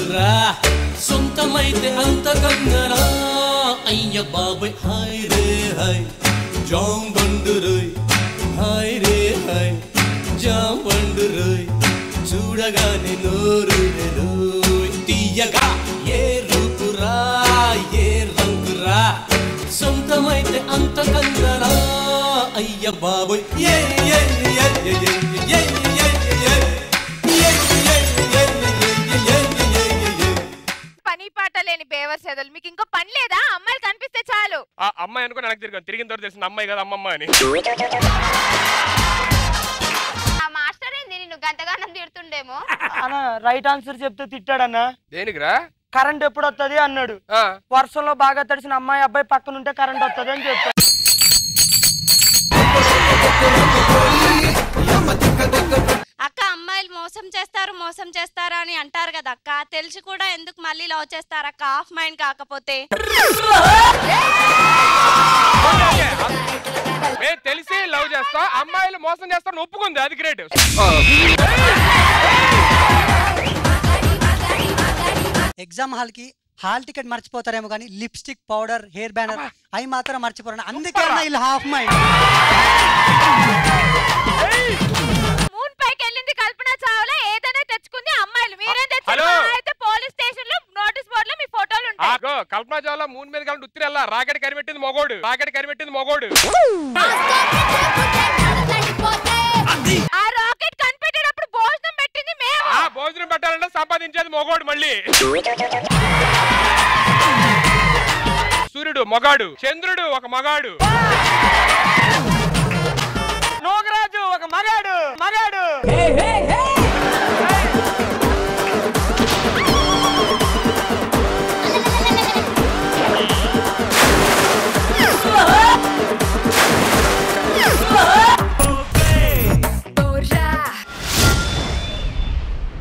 రంగురా సొంతమైతే అంత కంగరా అయ్య బాబాయ్ హాయ్ రే హాయ్ జాం బండు రోయ్ హాయ్ రే హాయ్ జాం బండు రోయ్ చూడగానే నోరు రోయ్ తీయగా ఏ రూపురా ఏ రంగురా సొంతమైతే అంత కంగరా అయ్య బాబోయ్ ఏ ఏ ఏ ఏ ఏ ఏ ఏ ఏ ఏ పని పాట లేని బేవర్సేదలు మీకు ఇంకో పని లేదా అమ్మాయిలు కనిపిస్తే చాలు ఆ అమ్మాయి అనుకుని నాకు తిరిగి తిరిగిన తర్వాత తెలిసింది అమ్మాయి కదా అమ్మమ్మ అని ఆ మాస్టర్ ఏంది నిన్ను గంటగానం తిడుతుండేమో అన్న రైట్ ఆన్సర్ చెప్తే తిట్టాడన్నా దేనికిరా కరెంట్ ఎప్పుడు వస్తుంది అన్నాడు ఆ, వర్షంలో బాగా తడిసిన అమ్మాయి అబ్బాయి పక్కన ఉంటే కరెంట్ వస్తుంది అని చెప్పాడు అక్క అమ్మాయిలు మోసం చేస్తారు మోసం చేస్తారు అని అంటారు కదా అక్క తెలిసి కూడా ఎందుకు మళ్ళీ లవ్ చేస్తారు అక్క ఆఫ్ మైండ్ కాకపోతే మేము తెలిసి లవ్ చేస్తా అమ్మాయిలు మోసం చేస్తారని ఒప్పుకుంది అది గ్రేట్ ఎగ్జామ్ హాల్ కి హాల్ టికెట్ మర్చిపోతారేమో కానీ లిప్స్టిక్ పౌడర్ హెయిర్ బ్యానర్ అవి మాత్రం మర్చిపోరు అందుకే అన్న వీళ్ళు హాఫ్ మైండ్ మూన్ పైకి వెళ్ళింది కల్పన చావ్లా ఏదైనా తెచ్చుకుంది అమ్మాయిలు మీరేం హలో. తెచ్చుకున్నారు అయితే పోలీస్ స్టేషన్ లో నోటీస్ బోర్డు లో మీ ఫోటోలు ఉంటాయి ఆగో కల్పనా చావ్లా మూన్ మీద కలిసి ఉత్తిరి వెళ్ళా రాకెట్ కనిపెట్టింది మొగోడు రాకెట్ కనిపెట్టింది మొగోడు ఆ రాకెట్ కనిపెట్టేటప్పుడు భోజనం పెట్టింది మేము ఆ భోజనం పెట్టాలంటే సంపాదించేది మొగోడు మళ్ళీ సూర్యుడు మొగాడు చంద్రుడు ఒక మగాడు నోగరాజు ఒక మగాడు మగాడు